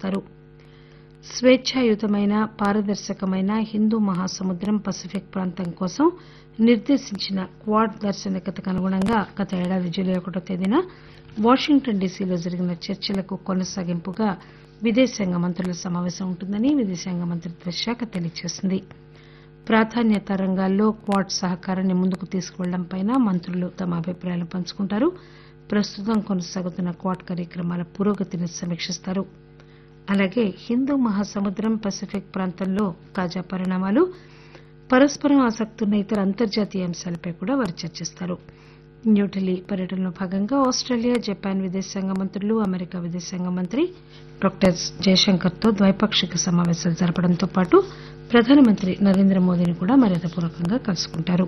నిర్వహిస్తారు స్వేచ్ఛాయుతమైన పారదర్శకమైన హిందూ మహాసముద్రం పసిఫిక్ ప్రాంతం కోసం నిర్దేశించిన క్వాడ్ దార్శనికతకు అనుగుణంగా గత ఏడాది జూలై ఒకటో తేదీన వాషింగ్టన్ డీసీలో జరిగిన చర్చలకు కొనసాగింపుగా విదేశాంగ మంత్రుల సమావేశం ఉంటుందని విదేశాంగ మంత్రిత్వ శాఖ తెలియజేసింది ప్రాధాన్యత రంగాల్లో క్వాడ్ సహకారాన్ని ముందుకు తీసుకువెళ్లడంపై మంత్రులు తమ అభిప్రాయాలు పంచుకుంటారు ప్రస్తుతం కొనసాగుతున్న క్వాడ్ కార్యక్రమాల పురోగతిని సమీక్షిస్తారు అలాగే హిందూ మహాసముద్రం పసిఫిక్ ప్రాంతంలో తాజా పరిణామాలు పరస్పరం ఆసక్తి ఉన్న ఇతర అంతర్జాతీయ అంశాలపై కూడా వారు చర్చిస్తారు న్యూఢిల్లీ పర్యటనలో భాగంగా ఆస్టేలియా జపాన్ విదేశాంగ మంత్రులు అమెరికా విదేశాంగ మంత్రి డాక్టర్ జయశంకర్ తో ద్వైపాక్షిక సమావేశాలు జరపడంతో పాటు ప్రధానమంత్రి నరేంద్ర మోదీని కూడా మర్యాదపూర్వకంగా కలుసుకుంటారు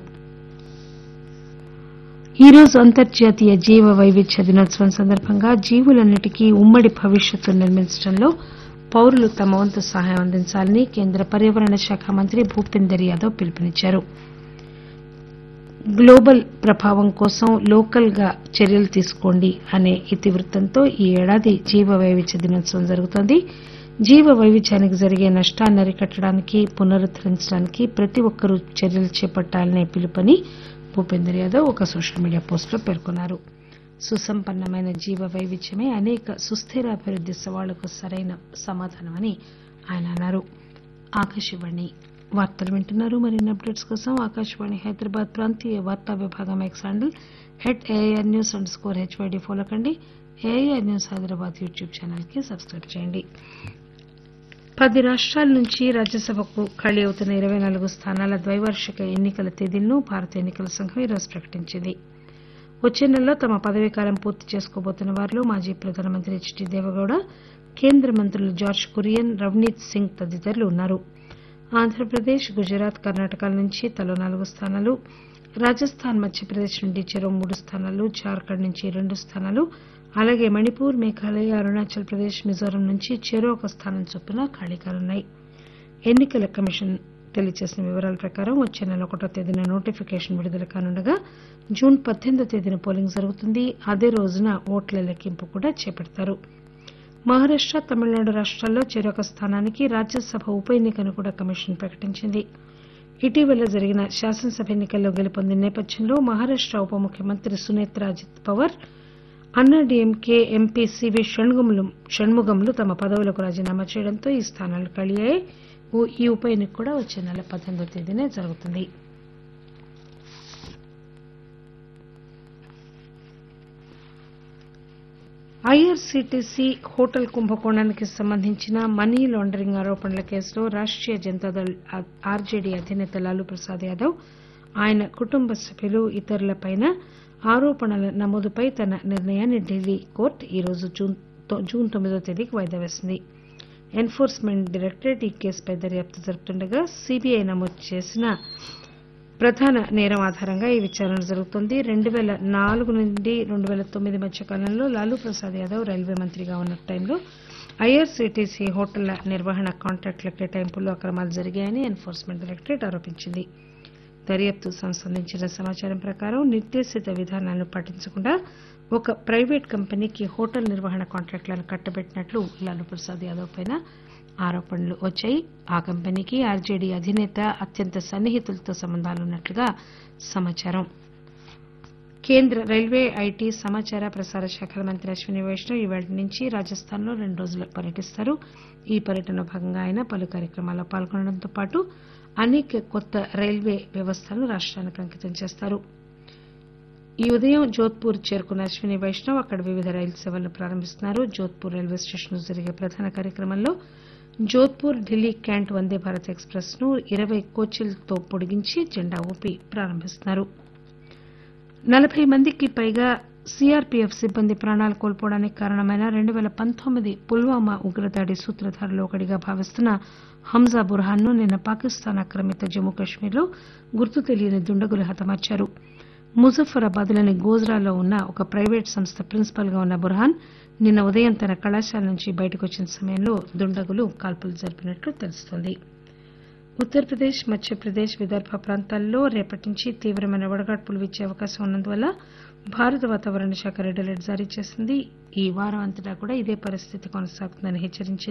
ఈ రోజు అంతర్జాతీయ జీవ వైవిధ్య దినోత్సవం సందర్భంగా జీవులన్నిటికీ ఉమ్మడి భవిష్యత్తు నిర్మించడంలో పౌరులు తమ వంతు సహాయం అందించాలని కేంద్ర పర్యావరణ శాఖ మంత్రి భూపేందర్ యాదవ్ పిలుపునిచ్చారు గ్లోబల్ ప్రభావం కోసం లోకల్ గా చర్యలు తీసుకోండి అనే ఇతివృత్తంతో ఈ ఏడాది జీవ వైవిధ్య దినోత్సవం జరుగుతోంది జీవ వైవిధ్యానికి జరిగే నష్టాన్ని అరికట్టడానికి పునరుద్దరించడానికి ప్రతి ఒక్కరూ చర్యలు చేపట్టాలనే పిలుపుని భూపేందర్ యాదవ్ ఒక సోషల్ మీడియా పోస్టులో పేర్కొన్నారు సుసంపన్నమైన జీవ వైవిధ్యమే అనేక సుస్థిర అభివృద్ది సవాళ్లకు సరైన సమాధానమని ఆయన అన్నారు ఆకాశవాణి వార్తలు వింటున్నారు మరిన్ని అప్డేట్స్ కోసం ఆకాశవాణి హైదరాబాద్ ప్రాంతీయ వార్తా విభాగం X handle at AIR news underscore HYD follow కండి AIR news Hyderabad YouTube channel కి సబ్స్క్రైబ్ చేయండి పది రాష్ట్రాల నుంచి రాజ్యసభకు ఖాళీ అవుతున్న ఇరవై నాలుగు స్థానాల ద్వైవార్షిక ఎన్నికల తేదీలను భారత ఎన్నికల సంఘం ఈరోజు ప్రకటించింది వచ్చే నెలలో తమ పదవీకాలం పూర్తి చేసుకోబోతున్న వారిలో మాజీ ప్రధానమంత్రి హెచ్డీ దేవగౌడ కేంద్ర మంత్రులు జార్జ్ కురియన్ రవనీత్ సింగ్ తదితరులు ఉన్నారు ఆంధ్రప్రదేశ్ గుజరాత్ కర్ణాటకల నుంచి తలో నాలుగు స్థానాలు రాజస్థాన్ మధ్యప్రదేశ్ నుండి చెరో మూడు స్థానాలు జార్ఖండ్ నుంచి రెండు స్థానాలు అలాగే మణిపూర్ మేఘాలయ అరుణాచల్ ప్రదేశ్ మిజోరం నుంచి చెరో ఒక స్థానం చొప్పున ఖాళీ కానున్నాయి ఎన్నికల కమిషన్ తెలియజేసిన వివరాల ప్రకారం వచ్చే నెల ఒకటో తేదీన నోటిఫికేషన్ విడుదల కానుండగా జూన్ పద్దెనిమిదో తేదీన పోలింగ్ జరుగుతుంది అదే రోజున ఓట్ల లెక్కింపు కూడా చేపడతారు మహారాష్ట తమిళనాడు రాష్ట్రాల్లో చెరొక స్థానానికి రాజ్యసభ ఉప ఎన్నికను కూడా కమిషన్ ప్రకటించింది ఇటీవల జరిగిన శాసనసభ ఎన్నికల్లో గెలుపొందిన నేపథ్యంలో మహారాష్ట ఉప ముఖ్యమంత్రి సునేత్రా అజిత్ పవార్ అన్నాడీఎంకే ఎంపీ సివి షణ్ముగంలు షణ్ముగంలు తమ పదవులకు రాజీనామా చేయడంతో ఈ స్థానాలు ఖాళీ అయ్యాయి ఈ ఉప ఎన్నిక కూడా వచ్చే నెల పద్దెనిమిదో తేదీనే జరుగుతుంది ఐఆర్సీటీసీ హోటల్ కుంభకోణానికి సంబంధించిన మనీ లాండరింగ్ ఆరోపణల కేసులో రాష్టీయ జనతాదళ్ ఆర్జేడీ అధినేత లాలూ ప్రసాద్ యాదవ్ ఆయన కుటుంబ సభ్యులు ఇతరులపై ఆరోపణల నమోదుపై తన నిర్ణయాన్ని ఢిల్లీ కోర్టు ఈరోజు జూన్ తొమ్మిదో తేదీకి వాయిదా వేసింది ఎన్ఫోర్స్మెంట్ డైరెక్టరేట్ ఈ కేసుపై దర్యాప్తు జరుపుతుండగా సీబీఐ నమోదు చేసిన ప్రధాన నేరం ఆధారంగా ఈ విచారణ జరుగుతోంది రెండు పేల నాలుగు నుండి రెండు పేల తొమ్మిది మధ్య కాలంలో లాలూ ప్రసాద్ యాదవ్ రైల్వే మంత్రిగా ఉన్న టైంలో ఐఆర్సీటీసీ హోటళ్ల నిర్వహణ కాంట్రాక్టుల కేటాయింపుల్లో అక్రమాలు జరిగాయని ఎన్ఫోర్స్మెంట్ డైరెక్టరేట్ ఆరోపించింది దర్యాప్తు సంబంధించిన సమాచారం ప్రకారం నిర్దేశిత విధానాలను పాటించకుండా ఒక ప్రైవేట్ కంపెనీకి హోటల్ నిర్వహణ కాంట్రాక్టులను కట్టబెట్టినట్లు లాలూ ప్రసాద్ యాదవ్ పై ఆరోపణలు వచ్చాయి ఆ కంపెనీకి ఆర్జేడీ అధినేత అత్యంత సన్నిహితులతో సంబంధాలున్నట్లుగా సమాచారం కేంద్ర రైల్వే ఐటీ సమాచార ప్రసార శాఖల మంత్రి అశ్విని వైష్ణవ్ ఇవాళ నుంచి రాజస్థాన్లో రెండు రోజులు పర్యటిస్తారు ఈ పర్యటనలో భాగంగా ఆయన పలు కార్యక్రమాల్లో పాల్గొనడంతో పాటు అనేక కొత్త రైల్వే వ్యవస్థలను రాష్ట్రానికి అంకితం చేస్తారు ఈ ఉదయం జోధ్పూర్ చేరుకున్న అశ్విని వైష్ణవ్ అక్కడ వివిధ రైలు సేవలను ప్రారంభిస్తున్నారు జోధ్పూర్ రైల్వే స్టేషన్లో జరిగే ప్రధాన కార్యక్రమంలో జోధ్పూర్ ఢిల్లీ క్యాంట్ వందే భారత్ ఎక్స్ప్రెస్ ను ఇరవై కోచ్లతో పొడిగించి జెండా ఊపి ప్రారంభిస్తున్నారు నలబై మందికి పైగా సీఆర్పీఎఫ్ సిబ్బంది ప్రాణాలు కోల్పోవడానికి కారణమైన రెండు పేల పంతొమ్మిది పుల్వామా ఉగ్రదాడి సూత్రధారుల్లో ఒకడిగా భావిస్తున్న హంజా బుర్హాన్ ను నిన్న పాకిస్తాన్ ఆక్రమిత జమ్మూ కశ్మీర్లో గుర్తు తెలియని దుండగులు హతమార్చారు ముజఫరాబాద్ లోని గోజ్రాలో ఉన్న ఒక ప్రైవేట్ సంస్థ ప్రిన్సిపల్ గా ఉన్న బుర్హాన్ నిన్న ఉదయం తన కళాశాల నుంచి బయటకు వచ్చిన సమయంలో దుండగులు కాల్పులు జరిపినట్లు తెలుస్తోంది ఉత్తరప్రదేశ్ మధ్యప్రదేశ్ విదర్భ ప్రాంతాల్లో రేపటి నుంచి తీవ్రమైన వడగాడ్పులు వీచే అవకాశం ఉన్నందువల్ల భారత వాతావరణ శాఖ రెడ్ అలర్ట్ జారీ చేసింది ఈ వారం అంతటా కూడా ఇదే పరిస్థితి కొనసాగుతుందని హెచ్చరించింది